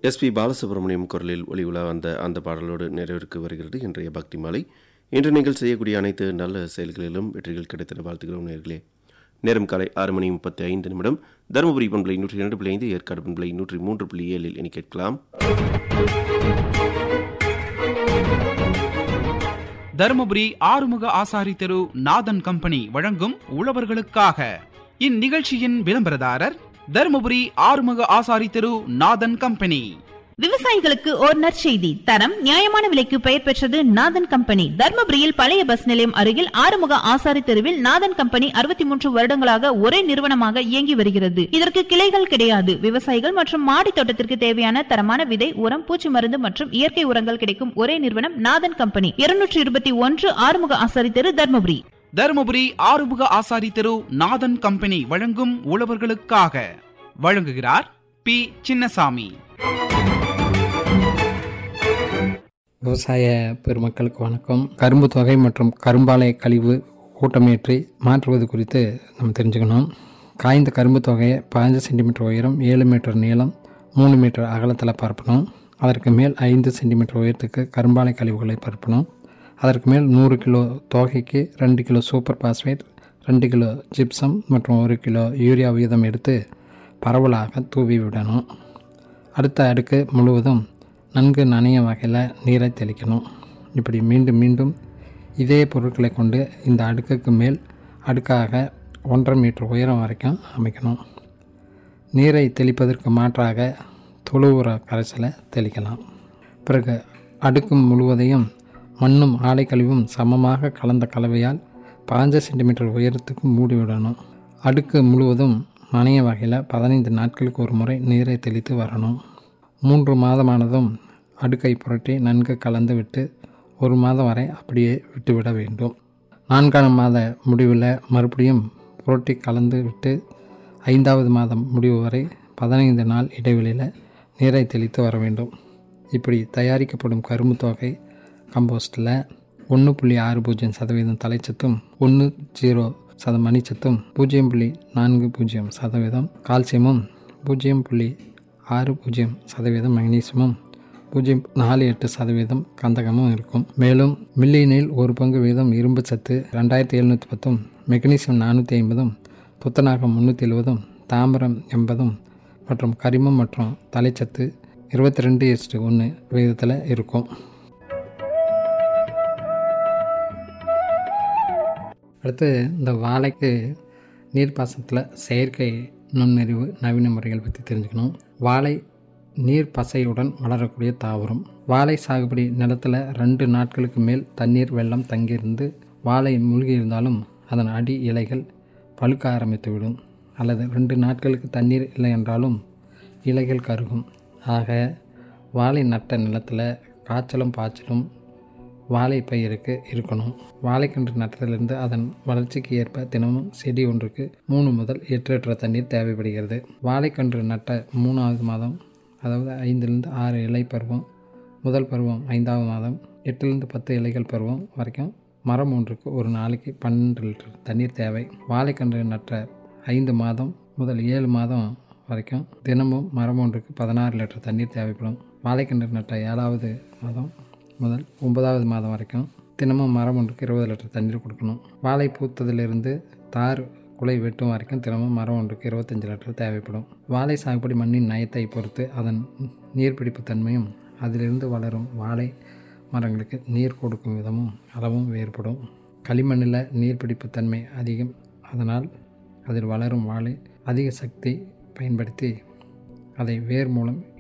SP Balasubramaniam குரலில் ஒளி உலா வந்த அந்த பாடலோடு நிறைவிற்கு வருகிறது இன்றைய பக்தி மாலை இன்று நீங்கள் செய்யக்கூடிய அனைத்து நல்ல செயல்களிலும் வெற்றிகள் கிடைத்திட வாழ்த்துகிறோம் நேர்களே நேரம் காலை ஆறு மணி முப்பத்தி ஐந்து நிமிடம் தருமபுரி பண்பலை நூற்றி இரண்டு புள்ளி ஐந்து ஏற்காடு பண்பலை நூற்றி மூன்று புள்ளி ஏழில் இனி கேட்கலாம் தருமபுரி ஆறுமுக ஆசாரி தெரு நாதன் கம்பெனி வழங்கும் உழவர்களுக்காக இந்நிகழ்ச்சியின் விளம்பரதாரர் தருமபுரி ஆறுமுக ஆசாரி தெரு நாதன் கம்பெனி விவசாயிகளுக்கு ஓர் நற்செய்தி தரம் நியாயமான விலைக்கு பெயர் பெற்றது நாதன் கம்பெனி தர்மபுரியில் பழைய பஸ் நிலையம் அருகில் ஆறுமுக ஆசாரி தெருவில் நாதன் கம்பெனி அறுபத்தி மூன்று வருடங்களாக ஒரே நிறுவனமாக இயங்கி வருகிறது இதற்கு கிளைகள் கிடையாது விவசாயிகள் மற்றும் மாடி தோட்டத்திற்கு தேவையான தரமான விதை உரம் பூச்சி மருந்து மற்றும் இயற்கை உரங்கள் கிடைக்கும் ஒரே நிறுவனம் நாதன் கம்பெனி இருநூற்றி இருபத்தி ஒன்று ஆறுமுக ஆசாரி தெரு தர்மபுரி தருமபுரி ஆறுமுக ஆசாரி தெரு நாதன் கம்பெனி வழங்கும் உழவர்களுக்காக வழங்குகிறார் பி சின்னசாமி விவசாய பெருமக்களுக்கு வணக்கம் கரும்பு தொகை மற்றும் கரும்பாலை கழிவு கூட்டமேற்றி மாற்றுவது குறித்து நம்ம தெரிஞ்சுக்கணும் காய்ந்த கரும்பு தொகையை பதினஞ்சு சென்டிமீட்டர் உயரம் ஏழு மீட்டர் நீளம் மூணு மீட்டர் அகலத்தில் பரப்பணும் அதற்கு மேல் ஐந்து சென்டிமீட்டர் உயரத்துக்கு கரும்பாலை கழிவுகளை பரப்பணும் அதற்கு மேல் நூறு கிலோ தொகைக்கு ரெண்டு கிலோ சூப்பர் பாஸ்பேட் ரெண்டு கிலோ ஜிப்சம் மற்றும் ஒரு கிலோ யூரியா வீதம் எடுத்து பரவலாக தூவி விடணும் அடுத்த அடுக்கு முழுவதும் நன்கு நனைய வகையில் நீரை தெளிக்கணும் இப்படி மீண்டும் மீண்டும் இதே பொருட்களை கொண்டு இந்த அடுக்குக்கு மேல் அடுக்காக ஒன்றரை மீட்டர் உயரம் வரைக்கும் அமைக்கணும் நீரை தெளிப்பதற்கு மாற்றாக தொழு உர கரைசலை தெளிக்கலாம் பிறகு அடுக்கு முழுவதையும் மண்ணும் ஆலை கழிவும் சமமாக கலந்த கலவையால் பாஞ்சு சென்டிமீட்டர் உயரத்துக்கு மூடிவிடணும் அடுக்கு முழுவதும் நனைய வகையில் பதினைந்து நாட்களுக்கு ஒரு முறை நீரை தெளித்து வரணும் மூன்று மாதமானதும் அடுக்கை புரட்டி நன்கு கலந்து விட்டு ஒரு மாதம் வரை அப்படியே விட்டுவிட வேண்டும் நான்காம் மாத முடிவில் மறுபடியும் புரட்டி கலந்து விட்டு ஐந்தாவது மாதம் முடிவு வரை பதினைந்து நாள் இடைவெளியில் நீரை தெளித்து வர வேண்டும் இப்படி தயாரிக்கப்படும் கரும்பு தொகை கம்போஸ்டில் ஒன்று புள்ளி ஆறு பூஜ்ஜியம் சதவீதம் தலைச்சத்தும் ஒன்று ஜீரோ சத மணிச்சத்தும் பூஜ்ஜியம் புள்ளி நான்கு பூஜ்ஜியம் சதவீதம் கால்சியமும் பூஜ்ஜியம் புள்ளி ஆறு பூஜ்ஜியம் சதவீதம் மெக்னீசியமும் பூஜ்ஜியம் நாலு எட்டு சதவீதம் கந்தகமும் இருக்கும் மேலும் மில்லியனில் ஒரு பங்கு வீதம் இரும்பு சத்து ரெண்டாயிரத்தி எழுநூற்றி பத்தும் மெக்னீசியம் நானூற்றி ஐம்பதும் துத்தநாகம் முந்நூற்றி எழுபதும் தாமிரம் எண்பதும் மற்றும் கரிமம் மற்றும் தலைச்சத்து இருபத்தி ரெண்டு எஸ்டு ஒன்று விகிதத்தில் இருக்கும் அடுத்து இந்த வாழைக்கு நீர்ப்பாசனத்தில் செயற்கை நுண்ணறிவு நவீன முறைகள் பற்றி தெரிஞ்சுக்கணும் வாழை நீர் பசையுடன் வளரக்கூடிய தாவரம் வாழை சாகுபடி நிலத்தில் ரெண்டு நாட்களுக்கு மேல் தண்ணீர் வெள்ளம் தங்கியிருந்து வாழை மூழ்கி இருந்தாலும் அதன் அடி இலைகள் பழுக்க ஆரம்பித்துவிடும் அல்லது ரெண்டு நாட்களுக்கு தண்ணீர் இல்லை என்றாலும் இலைகள் கருகும் ஆக வாழை நட்ட நிலத்தில் காய்ச்சலும் பாய்ச்சலும் வாழை பயிருக்கு இருக்கணும் வாழைக்கன்று நட்டத்திலிருந்து அதன் வளர்ச்சிக்கு ஏற்ப தினமும் செடி ஒன்றுக்கு மூணு முதல் எட்டு லிட்டர் தண்ணீர் தேவைப்படுகிறது வாழைக்கன்று நட்ட மூணாவது மாதம் அதாவது ஐந்துலேருந்து ஆறு இலை பருவம் முதல் பருவம் ஐந்தாவது மாதம் எட்டுலேருந்து பத்து இலைகள் பருவம் வரைக்கும் மரம் ஒன்றுக்கு ஒரு நாளைக்கு பன்னெண்டு லிட்டர் தண்ணீர் தேவை வாழைக்கன்று நட்ட ஐந்து மாதம் முதல் ஏழு மாதம் வரைக்கும் தினமும் மரம் ஒன்றுக்கு பதினாறு லிட்டர் தண்ணீர் தேவைப்படும் வாழைக்கன்று நட்ட ஏழாவது மாதம் முதல் ஒன்பதாவது மாதம் வரைக்கும் தினமும் மரம் ஒன்றுக்கு இருபது லிட்டர் தண்ணீர் கொடுக்கணும் வாழை பூத்ததிலிருந்து தார் குலை வெட்டும் வரைக்கும் தினமும் மரம் ஒன்றுக்கு இருபத்தஞ்சி லிட்டர் தேவைப்படும் வாழை சாகுபடி மண்ணின் நயத்தை பொறுத்து அதன் நீர்பிடிப்பு தன்மையும் அதிலிருந்து வளரும் வாழை மரங்களுக்கு நீர் கொடுக்கும் விதமும் அளவும் வேறுபடும் களிமண்ணில் நீர்பிடிப்பு தன்மை அதிகம் அதனால் அதில் வளரும் வாழை அதிக சக்தி பயன்படுத்தி அதை வேர் மூலம்